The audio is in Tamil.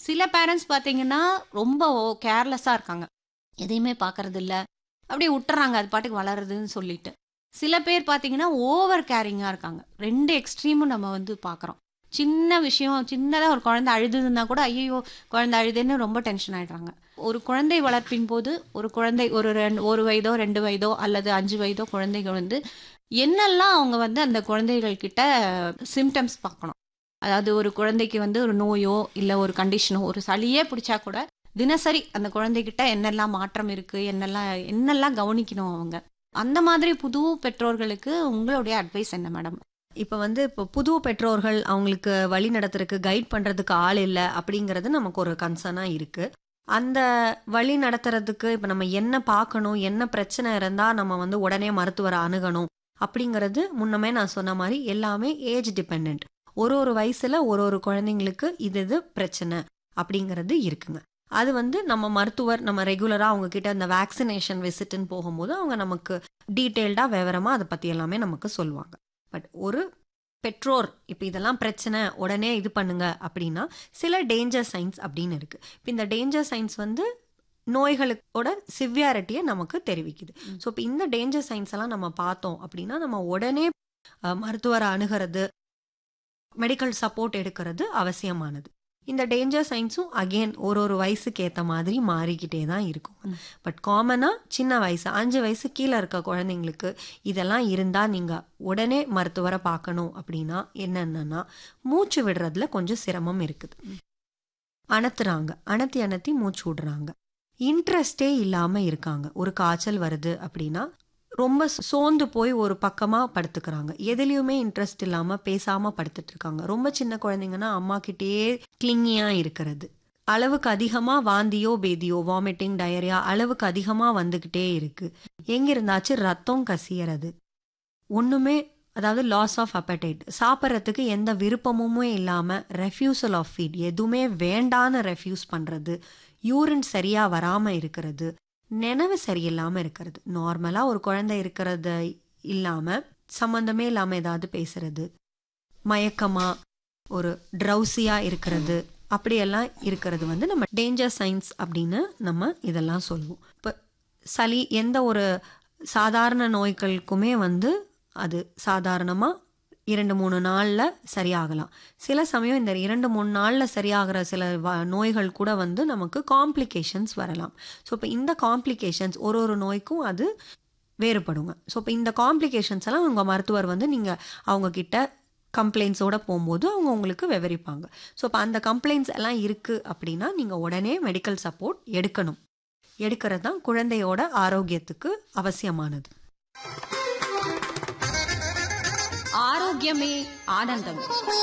சில பேரண்ட்ஸ் பார்த்தீங்கன்னா ரொம்ப கேர்லெஸ்ஸாக இருக்காங்க எதையுமே பார்க்கறது இல்ல அப்படியே விட்டுறாங்க அது பாட்டுக்கு வளருதுன்னு சொல்லிட்டு சில பேர் பார்த்தீங்கன்னா ஓவர் கேரிங்காக இருக்காங்க ரெண்டு எக்ஸ்ட்ரீமும் நம்ம வந்து பார்க்குறோம் சின்ன விஷயம் சின்னதாக ஒரு குழந்தை அழுதுன்னா கூட ஐயோ குழந்தை அழுதுன்னு ரொம்ப டென்ஷன் ஆயிடுறாங்க ஒரு குழந்தை வளர்ப்பின் போது ஒரு குழந்தை ஒரு ரெண்டு ஒரு வயதோ ரெண்டு வயதோ அல்லது அஞ்சு வயதோ குழந்தைகள் வந்து என்னெல்லாம் அவங்க வந்து அந்த குழந்தைகள் கிட்ட சிம்டம்ஸ் பார்க்கணும் அதாவது ஒரு குழந்தைக்கு வந்து ஒரு நோயோ இல்லை ஒரு கண்டிஷனோ ஒரு சளியே பிடிச்சா கூட தினசரி அந்த குழந்தைகிட்ட என்னெல்லாம் மாற்றம் இருக்கு என்னெல்லாம் என்னெல்லாம் கவனிக்கணும் அவங்க அந்த மாதிரி புது பெற்றோர்களுக்கு உங்களுடைய அட்வைஸ் என்ன மேடம் இப்போ வந்து இப்போ புது பெற்றோர்கள் அவங்களுக்கு வழி நடத்துறதுக்கு கைட் பண்றதுக்கு ஆள் இல்லை அப்படிங்கிறது நமக்கு ஒரு கன்சர்னா இருக்கு அந்த வழி நடத்துறதுக்கு இப்போ நம்ம என்ன பார்க்கணும் என்ன பிரச்சனை இருந்தால் நம்ம வந்து உடனே மருத்துவரை அணுகணும் அப்படிங்கிறது முன்னமே நான் சொன்ன மாதிரி எல்லாமே ஏஜ் டிபெண்ட் ஒரு ஒரு வயசுல ஒரு ஒரு குழந்தைங்களுக்கு இது இது பிரச்சனை அப்படிங்கிறது இருக்குங்க அது வந்து நம்ம மருத்துவர் நம்ம ரெகுலராக அவங்க கிட்ட இந்த வேக்சினேஷன் விசிட்னு போகும்போது அவங்க நமக்கு டீட்டெயில்டாக விவரமாக அதை பற்றி எல்லாமே நமக்கு சொல்லுவாங்க பட் ஒரு பெற்றோர் இப்போ இதெல்லாம் பிரச்சனை உடனே இது பண்ணுங்க அப்படின்னா சில டேஞ்சர் சைன்ஸ் அப்படின்னு இருக்கு இப்போ இந்த டேஞ்சர் சைன்ஸ் வந்து நோய்களோட சிவியாரிட்டியை நமக்கு தெரிவிக்குது ஸோ இப்போ இந்த டேஞ்சர் சைன்ஸ் எல்லாம் நம்ம பார்த்தோம் அப்படின்னா நம்ம உடனே அஹ், மருத்துவரை அணுகிறது மெடிக்கல் சப்போர்ட் எடுக்கிறது அவசியமானது இந்த டேஞ்சர் சைன்ஸும் அகெயின் ஒரு ஒரு வயசுக்கு ஏற்ற மாதிரி மாறிக்கிட்டே தான் இருக்கும் பட் காமனாக சின்ன வயசு அஞ்சு வயசு கீழே இருக்க குழந்தைங்களுக்கு இதெல்லாம் இருந்தால் நீங்கள் உடனே மருத்துவரை பார்க்கணும் அப்படின்னா என்னென்னா மூச்சு விடுறதுல கொஞ்சம் சிரமம் இருக்குது அணத்துறாங்க அணத்தி அணத்தி மூச்சு விடுறாங்க இன்ட்ரெஸ்டே இல்லாமல் இருக்காங்க ஒரு காய்ச்சல் வருது அப்படின்னா ரொம்ப சோர்ந்து போய் ஒரு பக்கமாக படுத்துக்கிறாங்க எதுலேயுமே இன்ட்ரெஸ்ட் இல்லாமல் பேசாமல் படுத்துட்டு இருக்காங்க ரொம்ப சின்ன குழந்தைங்கன்னா அம்மா கிட்டேயே கிளிங்கியாக இருக்கிறது அளவுக்கு அதிகமாக வாந்தியோ பேதியோ வாமிட்டிங் டயரியா அளவுக்கு அதிகமாக வந்துக்கிட்டே இருக்கு எங்க இருந்தாச்சும் ரத்தம் கசியறது ஒன்றுமே அதாவது லாஸ் ஆஃப் அப்படைட் சாப்பிட்றதுக்கு எந்த விருப்பமுமே இல்லாமல் ரெஃப்யூசல் ஆஃப் ஃபீட் எதுவுமே வேண்டான்னு ரெஃப்யூஸ் பண்ணுறது யூரின் சரியாக வராமல் இருக்கிறது நினைவு சரியில்லாமல் இருக்கிறது நார்மலாக ஒரு குழந்தை இருக்கிறது இல்லாமல் சம்மந்தமே இல்லாமல் ஏதாவது பேசுறது மயக்கமாக ஒரு ட்ரௌசியாக இருக்கிறது அப்படியெல்லாம் இருக்கிறது வந்து நம்ம டேஞ்சர் சைன்ஸ் அப்படின்னு நம்ம இதெல்லாம் சொல்லுவோம் இப்போ சளி எந்த ஒரு சாதாரண நோய்களுக்குமே வந்து அது சாதாரணமாக இரண்டு மூணு நாளில் சரியாகலாம் சில சமயம் இந்த இரண்டு மூணு நாளில் சரியாகிற சில வ நோய்கள் கூட வந்து நமக்கு காம்ப்ளிகேஷன்ஸ் வரலாம் ஸோ இப்போ இந்த காம்ப்ளிகேஷன்ஸ் ஒரு ஒரு நோய்க்கும் அது வேறுபடுங்க ஸோ இப்போ இந்த காம்ப்ளிகேஷன்ஸ் எல்லாம் உங்கள் மருத்துவர் வந்து நீங்கள் அவங்க கிட்ட கம்ப்ளைண்ட்ஸோட போகும்போது அவங்க உங்களுக்கு விவரிப்பாங்க ஸோ இப்போ அந்த கம்ப்ளைண்ட்ஸ் எல்லாம் இருக்குது அப்படின்னா நீங்கள் உடனே மெடிக்கல் சப்போர்ட் எடுக்கணும் எடுக்கிறது தான் குழந்தையோட ஆரோக்கியத்துக்கு அவசியமானது ஆரோக்கியமே ஆனந்தம்